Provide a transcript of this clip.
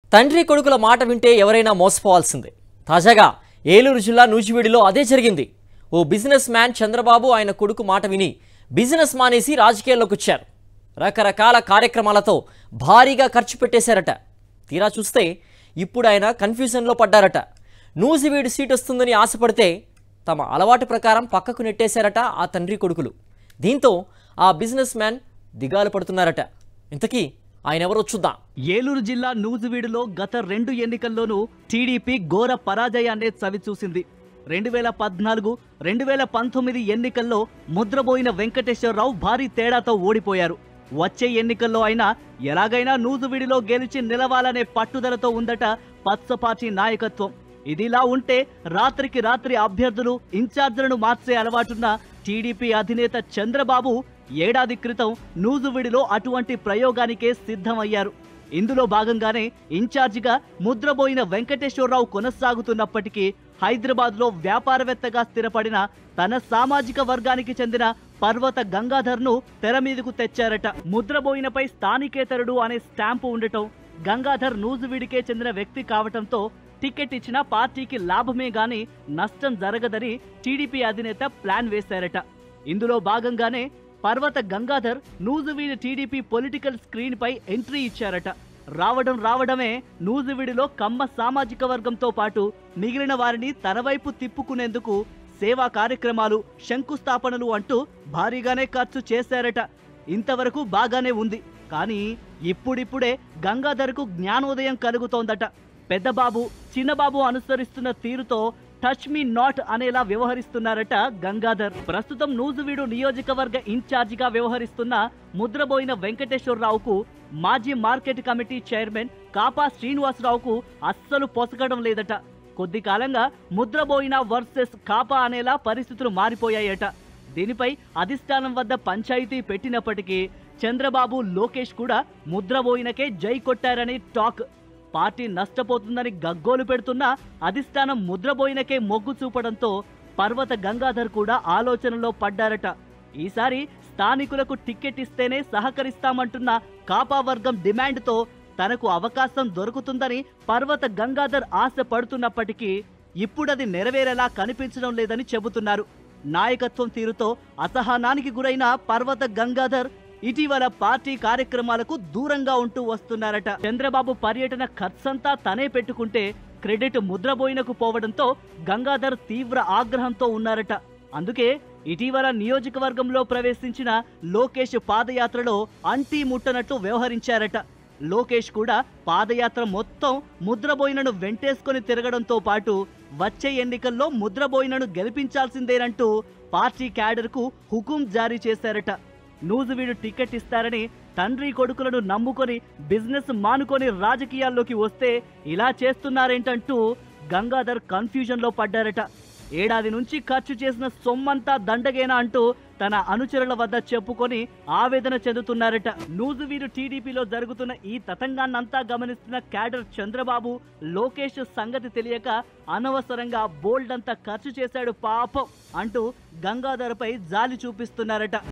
తండ్రి కొడుకుల మాట వింటే ఎవరైనా మోసపోవాల్సిందే తాజాగా ఏలూరు జిల్లా నూజివీడిలో అదే జరిగింది ఓ బిజినెస్ మ్యాన్ చంద్రబాబు ఆయన కొడుకు మాట విని బిజినెస్ మానేసి రాజకీయాల్లోకి వచ్చారు రకరకాల కార్యక్రమాలతో భారీగా ఖర్చు పెట్టేశారట తీరా చూస్తే ఇప్పుడు ఆయన కన్ఫ్యూజన్లో పడ్డారట నూజివీడు సీట్ వస్తుందని ఆశపడితే తమ అలవాటు ప్రకారం పక్కకు నెట్టేశారట ఆ తండ్రి కొడుకులు దీంతో ఆ బిజినెస్ మ్యాన్ దిగాలు పడుతున్నారట ఇంతకీ ఆయన ఎవరో చూద్దాం ఏలూరు జిల్లా నూజివీడులో గత రెండు ఎన్నికల్లోనూ టీడీపీ ఘోర పరాజయాన్నే చవిచూసింది రెండు వేల పద్నాలుగు రెండు వేల పంతొమ్మిది ఎన్నికల్లో ముద్రబోయిన వెంకటేశ్వరరావు భారీ తేడాతో ఓడిపోయారు వచ్చే ఎన్నికల్లో అయినా ఎలాగైనా నూజివీడులో గెలిచి నిలవాలనే పట్టుదలతో ఉందట పచ్చ పార్టీ నాయకత్వం ఇదిలా ఉంటే రాత్రికి రాత్రి అభ్యర్థులు ఇన్ఛార్జీలను మార్చే అలవాటున్న టీడీపీ అధినేత చంద్రబాబు ఏడాది క్రితం నూజువిడిలో అటువంటి ప్రయోగానికే సిద్ధమయ్యారు ఇందులో భాగంగానే ఇన్ఛార్జిగా ముద్రబోయిన వెంకటేశ్వరరావు కొనసాగుతున్నప్పటికీ హైదరాబాద్లో వ్యాపారవేత్తగా స్థిరపడిన తన సామాజిక వర్గానికి చెందిన పర్వత గంగాధర్ను తెర మీదకు తెచ్చారట ముద్రబోయినపై స్థానికేతరుడు అనే స్టాంపు ఉండటం గంగాధర్ నూజువిడికే చెందిన వ్యక్తి కావటంతో టికెట్ ఇచ్చిన పార్టీకి లాభమే గాని నష్టం జరగదని టీడీపీ అధినేత ప్లాన్ వేశారట ఇందులో భాగంగానే పర్వత గంగాధర్ నూజువీడి టీడీపీ పొలిటికల్ స్క్రీన్ పై ఎంట్రీ ఇచ్చారట రావడం రావడమే నూజువీడిలో కమ్మ సామాజిక వర్గంతో పాటు మిగిలిన వారిని తన వైపు తిప్పుకునేందుకు సేవా కార్యక్రమాలు శంకుస్థాపనలు అంటూ భారీగానే ఖర్చు చేశారట ఇంతవరకు బాగానే ఉంది కానీ ఇప్పుడిప్పుడే గంగాధర్కు జ్ఞానోదయం కలుగుతోందట పెద్దబాబు చిన్నబాబు అనుసరిస్తున్న తీరుతో టచ్ మీ నాట్ అనేలా వ్యవహరిస్తున్నారట గంగాధర్ ప్రస్తుతం నూజువీడు నియోజకవర్గ ఇన్ఛార్జిగా వ్యవహరిస్తున్న ముద్రబోయిన వెంకటేశ్వరరావుకు మాజీ మార్కెట్ కమిటీ చైర్మన్ కాపా శ్రీనివాసరావుకు అస్సలు పొసగడం లేదట కొద్ది కాలంగా ముద్రబోయిన వర్సెస్ కాపా అనేలా పరిస్థితులు మారిపోయాయట దీనిపై అధిష్టానం వద్ద పంచాయతీ పెట్టినప్పటికీ చంద్రబాబు లోకేష్ కూడా ముద్రబోయినకే జై కొట్టారని టాక్ పార్టీ నష్టపోతుందని గగ్గోలు పెడుతున్నా అధిష్టానం ముద్రబోయినకే మొగ్గు చూపడంతో పర్వత గంగాధర్ కూడా ఆలోచనలో పడ్డారట ఈసారి స్థానికులకు టికెట్ ఇస్తేనే సహకరిస్తామంటున్న కాపా వర్గం డిమాండ్తో తనకు అవకాశం దొరుకుతుందని పర్వత గంగాధర్ ఆశ పడుతున్నప్పటికీ ఇప్పుడది నెరవేరేలా కనిపించడం లేదని చెబుతున్నారు నాయకత్వం తీరుతో అసహనానికి గురైన పర్వత గంగాధర్ ఇటీవల పార్టీ కార్యక్రమాలకు దూరంగా ఉంటూ వస్తున్నారట చంద్రబాబు పర్యటన ఖర్చంతా తనే పెట్టుకుంటే క్రెడిట్ ముద్రబోయినకు పోవడంతో గంగాధర్ తీవ్ర ఆగ్రహంతో ఉన్నారట అందుకే ఇటీవల నియోజకవర్గంలో ప్రవేశించిన లోకేష్ పాదయాత్రలో అంటీ ముట్టనట్టు వ్యవహరించారట లోకేష్ కూడా పాదయాత్ర మొత్తం ముద్రబోయినను వెంటేసుకొని తిరగడంతో పాటు వచ్చే ఎన్నికల్లో ముద్రబోయినను గెలిపించాల్సిందేనంటూ పార్టీ క్యాడర్కు హుకుం జారీ చేశారట నూజువీడు టికెట్ ఇస్తారని తండ్రి కొడుకులను నమ్ముకొని బిజినెస్ మానుకొని రాజకీయాల్లోకి వస్తే ఇలా చేస్తున్నారేంటంటూ గంగాధర్ కన్ఫ్యూజన్లో పడ్డారట ఏడాది నుంచి ఖర్చు చేసిన సొమ్మంతా దండగేనా అంటూ తన అనుచరుల వద్ద చెప్పుకొని ఆవేదన చెందుతున్నారట నూజువీడు టీడీపీలో జరుగుతున్న ఈ తతంగాన్నంతా గమనిస్తున్న క్యాడర్ చంద్రబాబు లోకేష్ సంగతి తెలియక అనవసరంగా బోల్డ్ అంతా ఖర్చు చేశాడు పాపం అంటూ గంగాధర్పై జాలి చూపిస్తున్నారట